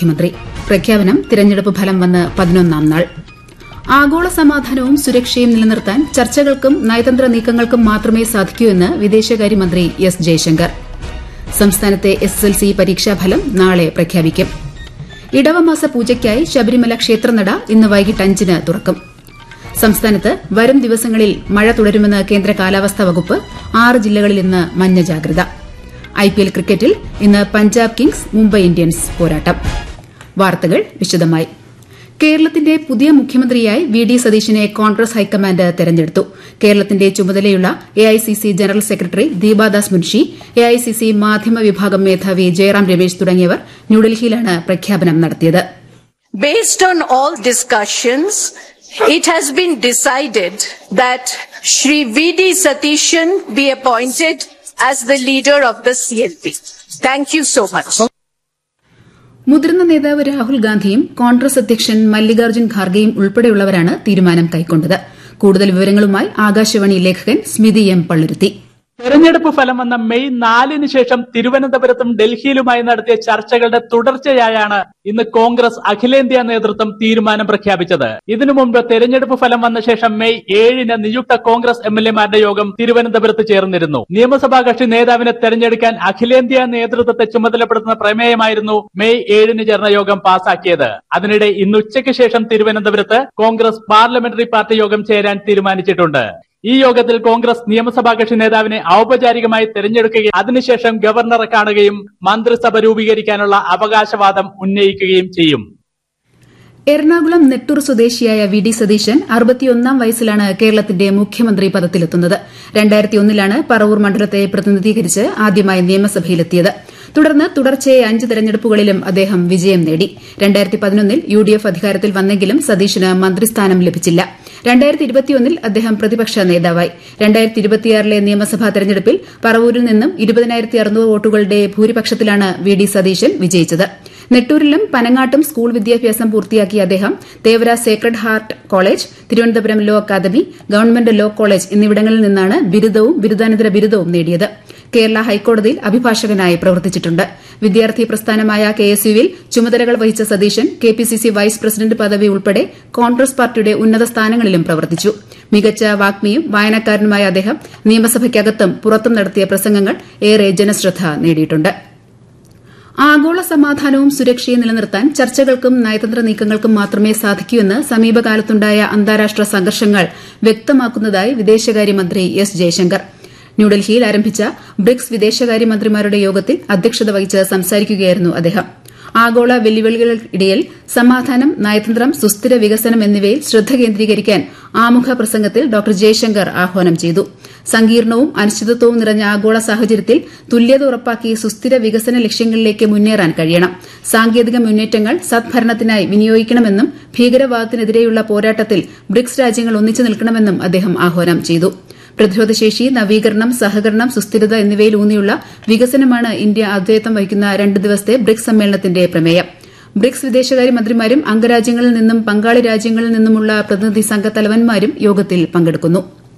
മുഖ്യമന്ത്രി പ്രഖ്യാപനം തിരഞ്ഞെടുപ്പ് ഫലം വന്ന് പതിനൊന്നാം നാൾ ആഗോള സമാധാനവും സുരക്ഷയും നിലനിർത്താൻ ചർച്ചകൾക്കും നയതന്ത്ര നീക്കങ്ങൾക്കും മാത്രമേ സാധിക്കൂ എന്ന് വിദേശകാര്യമന്ത്രി എസ് ജയശങ്കർ സംസ്ഥാനത്തെ എസ് എസ് എൽ സി പരീക്ഷാഫലം നാളെ പ്രഖ്യാപിക്കും ഇടവമാസ പൂജയ്ക്കായി ശബരിമല ക്ഷേത്രനട ഇന്ന് വൈകിട്ട് അഞ്ചിന് തുറക്കും സംസ്ഥാനത്ത് വരും ദിവസങ്ങളിൽ മഴ തുടരുമെന്ന് കേന്ദ്ര കാലാവസ്ഥാ വകുപ്പ് ആറ് ജില്ലകളിൽ ഇന്ന് മഞ്ഞ ജാഗ്രത ഐപിഎൽ ക്രിക്കറ്റിൽ ഇന്ന് പഞ്ചാബ് കിങ്സ് മുംബൈ ഇന്ത്യൻസ് പോരാട്ടം വാർത്തകൾ വിശദമായി കേരളത്തിന്റെ പുതിയ മുഖ്യമന്ത്രിയായി വി ഡി സതീശനെ കോൺഗ്രസ് ഹൈക്കമാൻഡ് തെരഞ്ഞെടുത്തു കേരളത്തിന്റെ ചുമതലയുള്ള AICC general secretary Deepa Das Munshi AICC മാധ്യമ വിഭാഗം മേധാവി ജയറാം രമേശ് തുടങ്ങിയവർ ന്യൂഡൽഹിയിലാണ് പ്രഖ്യാപനം നടത്തിയത് Based on all discussions, it has been decided that Shri V.D. Satishan be appointed as the leader of the CLP. Thank you so much. മുതിർന്ന നേതാവ് രാഹുൽ ഗാന്ധിയും കോൺഗ്രസ് അധ്യക്ഷൻ മല്ലികാർജ്ജുൻ ഖാർഗെയും ഉൾപ്പെടെയുള്ളവരാണ് തീരുമാനം കൈക്കൊണ്ടത് കൂടുതൽ വിവരങ്ങളുമായി ആകാശവാണി ലേഖകൻ സ്മിതി എം പള്ളുരുത്തി തെരഞ്ഞെടുപ്പ് ഫലം വന്ന മെയ് നാലിന് ശേഷം തിരുവനന്തപുരത്തും ഡൽഹിയിലുമായി നടത്തിയ ചർച്ചകളുടെ തുടർച്ചയായാണ് ഇന്ന് കോൺഗ്രസ് അഖിലേന്ത്യാ നേതൃത്വം തീരുമാനം പ്രഖ്യാപിച്ചത് ഇതിനു മുമ്പ് തെരഞ്ഞെടുപ്പ് ഫലം വന്ന ശേഷം മെയ് ഏഴിന് നിയുക്ത കോൺഗ്രസ് എം എൽ എമാരുടെ യോഗം തിരുവനന്തപുരത്ത് ചേർന്നിരുന്നു നിയമസഭാ കക്ഷി നേതാവിനെ തെരഞ്ഞെടുക്കാൻ അഖിലേന്ത്യാ നേതൃത്വത്തെ ചുമതലപ്പെടുത്തുന്ന പ്രമേയമായിരുന്നു മെയ് ഏഴിന് ചേർന്ന യോഗം പാസാക്കിയത് അതിനിടെ ഇന്ന് ഉച്ചയ്ക്ക് ശേഷം തിരുവനന്തപുരത്ത് കോൺഗ്രസ് പാർലമെന്ററി പാർട്ടി യോഗം ചേരാൻ തീരുമാനിച്ചിട്ടുണ്ട് ഈ യോഗത്തിൽ കോൺഗ്രസ് നിയമസഭാ കക്ഷി നേതാവിനെ ഔപചാരികമായി തെരഞ്ഞെടുക്കുകയും അതിനുശേഷം ഗവർണറെ കാണുകയും മന്ത്രിസഭ രൂപീകരിക്കാനുള്ള അവകാശവാദം ഉന്നയിക്കുകയും ചെയ്യും എറണാകുളം നെട്ടൂർ സ്വദേശിയായ വി ഡി സതീശൻ അറുപത്തിയൊന്നാം വയസ്സിലാണ് കേരളത്തിന്റെ മുഖ്യമന്ത്രി പദത്തിലെത്തുന്നത് രണ്ടായിരത്തിയൊന്നിലാണ് പറവൂർ മണ്ഡലത്തെ പ്രതിനിധീകരിച്ച് ആദ്യമായി നിയമസഭയിലെത്തിയത് തുടർന്ന് തുടർച്ചയായ അഞ്ച് തെരഞ്ഞെടുപ്പുകളിലും അദ്ദേഹം വിജയം നേടി രണ്ടായിരത്തി പതിനൊന്നിൽ യു ഡി എഫ് അധികാരത്തിൽ വന്നെങ്കിലും സതീശന് മന്ത്രിസ്ഥാനം ലഭിച്ചില്ല രണ്ടായിരത്തി ഇരുപത്തിയൊന്നിൽ അദ്ദേഹം പ്രതിപക്ഷ നേതാവായി രണ്ടായിരത്തി ഇരുപത്തിയാറിലെ നിയമസഭാ തെരഞ്ഞെടുപ്പിൽ പറവൂരിൽ നിന്നും ഇരുപതിനായിരത്തി അറുന്നൂറ് വോട്ടുകളുടെ ഭൂരിപക്ഷത്തിലാണ് വി ഡി സതീശൻ വിജയിച്ചത് നെട്ടൂരിലും പനങ്ങാട്ടും സ്കൂൾ വിദ്യാഭ്യാസം പൂർത്തിയാക്കിയ അദ്ദേഹം Thevara sacred heart college Thiruvananthapuram law academy government law college എന്നിവിടങ്ങളിൽ നിന്നാണ് ബിരുദവും ബിരുദാനന്തര ബിരുദവും നേടിയത് കേരള ഹൈക്കോടതിയിൽ അഭിഭാഷകനായി പ്രവർത്തിച്ചിട്ടുണ്ട് വിദ്യാർത്ഥി പ്രസ്ഥാനമായ കെ എസ് യുവിൽ ചുമതലകൾ വഹിച്ച Satheesan K P C C vice president പദവി ഉൾപ്പെടെ കോൺഗ്രസ് പാർട്ടിയുടെ ഉന്നത സ്ഥാനങ്ങളിലും പ്രവർത്തിച്ചു മികച്ച വാഗ്മിയും വായനക്കാരനുമായ അദ്ദേഹം നിയമസഭയ്ക്കകത്തും പുറത്തും നടത്തിയ പ്രസംഗങ്ങൾ ഏറെ ജനശ്രദ്ധ നേടിയിട്ടുണ്ട് ആഗോള സമാധാനവും സുരക്ഷയും നിലനിർത്താൻ ചർച്ചകൾക്കും നയതന്ത്ര നീക്കങ്ങൾക്കും മാത്രമേ സാധിക്കൂ എന്ന് സമീപകാലത്തുണ്ടായ അന്താരാഷ്ട്ര സംഘർഷങ്ങൾ വ്യക്തമാക്കുന്നതായി വിദേശകാര്യമന്ത്രി എസ് ജയശങ്കർ ന്യൂഡൽഹിയിൽ ആരംഭിച്ച ബ്രിക്സ് വിദേശകാര്യമന്ത്രിമാരുടെ യോഗത്തിൽ അധ്യക്ഷത വഹിച്ച് സംസാരിക്കുകയായിരുന്നു അദ്ദേഹം ആഗോള വെല്ലുവിളികൾക്കിടയിൽ സമാധാനം നയതന്ത്രം സുസ്ഥിര വികസനം എന്നിവയിൽ ശ്രദ്ധ കേന്ദ്രീകരിക്കാൻ ആമുഖ പ്രസംഗത്തിൽ ഡോക്ടർ ജയശങ്കർ ആഹ്വാനം ചെയ്തു സങ്കീർണവും അനിശ്ചിതത്വവും നിറഞ്ഞ ആഗോള സാഹചര്യത്തിൽ തുല്യത ഉറപ്പാക്കി സുസ്ഥിര വികസന ലക്ഷ്യങ്ങളിലേക്ക് മുന്നേറാൻ കഴിയണം സാങ്കേതിക മുന്നേറ്റങ്ങൾ സദ്ഭരണത്തിനായി വിനിയോഗിക്കണമെന്നും ഭീകരവാദത്തിനെതിരെയുള്ള പോരാട്ടത്തിൽ ബ്രിക്സ് രാജ്യങ്ങൾ ഒന്നിച്ചു നിൽക്കണമെന്നും അദ്ദേഹം ആഹ്വാനം ചെയ്തു പ്രതിരോധശേഷി നവീകരണം സഹകരണം സുസ്ഥിരത എന്നിവയിൽ ഊന്നിയുള്ള വികസനമാണ് ഇന്ത്യ അദ്വൈതം വഹിക്കുന്ന രണ്ട് ദിവസത്തെ ബ്രിക്സ് സമ്മേളനത്തിന്റെ പ്രമേയം ബ്രിക്സ് വിദേശകാര്യമന്ത്രിമാരും അംഗരാജ്യങ്ങളിൽ നിന്നും പങ്കാളി രാജ്യങ്ങളിൽ നിന്നുമുള്ള പ്രതിനിധി സംഘ തലവന്മാരും യോഗത്തിൽ പങ്കെടുക്കുന്നു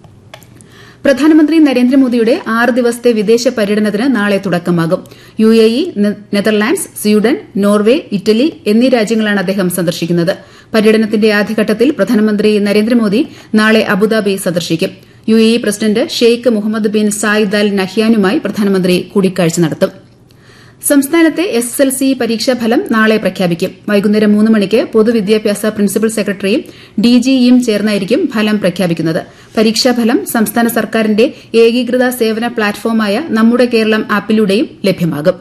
പ്രധാനമന്ത്രി നരേന്ദ്രമോദിയുടെ ആറ് ദിവസത്തെ വിദേശ പര്യടനത്തിന് നാളെ തുടക്കമാകും U A E Netherlands Sweden Norway Italy എന്നീ രാജ്യങ്ങളാണ് അദ്ദേഹം സന്ദർശിക്കുന്നത് പര്യടനത്തിന്റെ ആദ്യഘട്ടത്തിൽ പ്രധാനമന്ത്രി നരേന്ദ്രമോദി നാളെ അബുദാബി സന്ദർശിക്കും U A E president Sheikh Mohammed bin Zayed Al നഹ്യാനുമായി പ്രധാനമന്ത്രി കൂടിക്കാഴ്ച നടത്തും സംസ്ഥാനത്തെ എസ് എസ് എൽ സി പരീക്ഷാഫലം നാളെ പ്രഖ്യാപിക്കും വൈകുന്നേരം മൂന്ന് മണിക്ക് പൊതുവിദ്യാഭ്യാസ പ്രിൻസിപ്പൽ സെക്രട്ടറിയും ഡിജിഇയും ചേർന്നായിരിക്കും ഫലം പ്രഖ്യാപിക്കുന്നത് പരീക്ഷാഫലം സംസ്ഥാന സർക്കാരിന്റെ ഏകീകൃത സേവന പ്ലാറ്റ്ഫോമായ നമ്മുടെ കേരളം ആപ്പിലൂടെയും ലഭ്യമാകും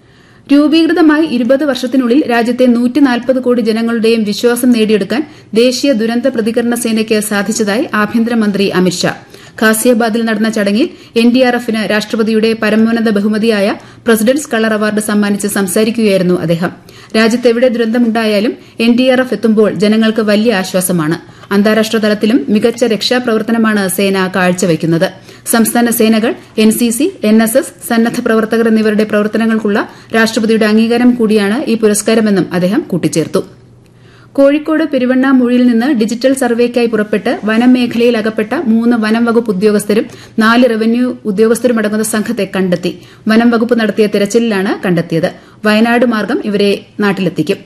രൂപീകൃതമായി ഇരുപത് വർഷത്തിനുള്ളിൽ രാജ്യത്തെ നൂറ്റിനാൽപ്പത് കോടി ജനങ്ങളുടെയും വിശ്വാസം നേടിയെടുക്കാൻ ദേശീയ ദുരന്ത പ്രതികരണ സേനയ്ക്ക് സാധിച്ചതായി ആഭ്യന്തരമന്ത്രി അമിത്ഷാ ഖാസിയാബാദിൽ നടന്ന ചടങ്ങിൽ എൻഡിആർഎഫിന് രാഷ്ട്രപതിയുടെ പരമോന്നത ബഹുമതിയായ പ്രസിഡന്റ്സ് കളർ അവാർഡ് സമ്മാനിച്ച് സംസാരിക്കുകയായിരുന്നു അദ്ദേഹം രാജ്യത്തെവിടെ ദുരന്തമുണ്ടായാലും എൻഡിആർഎഫ് എത്തുമ്പോൾ ജനങ്ങൾക്ക് വലിയ ആശ്വാസമാണ് അന്താരാഷ്ട്ര തലത്തിലും മികച്ച രക്ഷാപ്രവർത്തനമാണ് സേന കാഴ്ചവയ്ക്കുന്നത് സംസ്ഥാന സേനകൾ എൻസിസി എൻഎസ്എസ് സന്നദ്ധ പ്രവർത്തകർ എന്നിവരുടെ പ്രവർത്തനങ്ങൾക്കുള്ള രാഷ്ട്രപതിയുടെ അംഗീകാരം കൂടിയാണ് ഈ പുരസ്കാരമെന്നും അദ്ദേഹം കൂട്ടിച്ചേർത്തു കോഴിക്കോട് പെരുവണ്ണാമൂഴിയിൽ നിന്ന് ഡിജിറ്റൽ സർവേക്കായി പുറപ്പെട്ട് വനം മേഖലയിൽ അകപ്പെട്ട മൂന്ന് വനം വകുപ്പ് ഉദ്യോഗസ്ഥരും നാല് റവന്യൂ ഉദ്യോഗസ്ഥരുമടങ്ങുന്ന സംഘത്തെ കണ്ടെത്തി വനം വകുപ്പ് നടത്തിയ തെരച്ചിലിലാണ് കണ്ടെത്തിയത് വയനാട് മാർഗം ഇവരെ നാട്ടിലെത്തിക്കും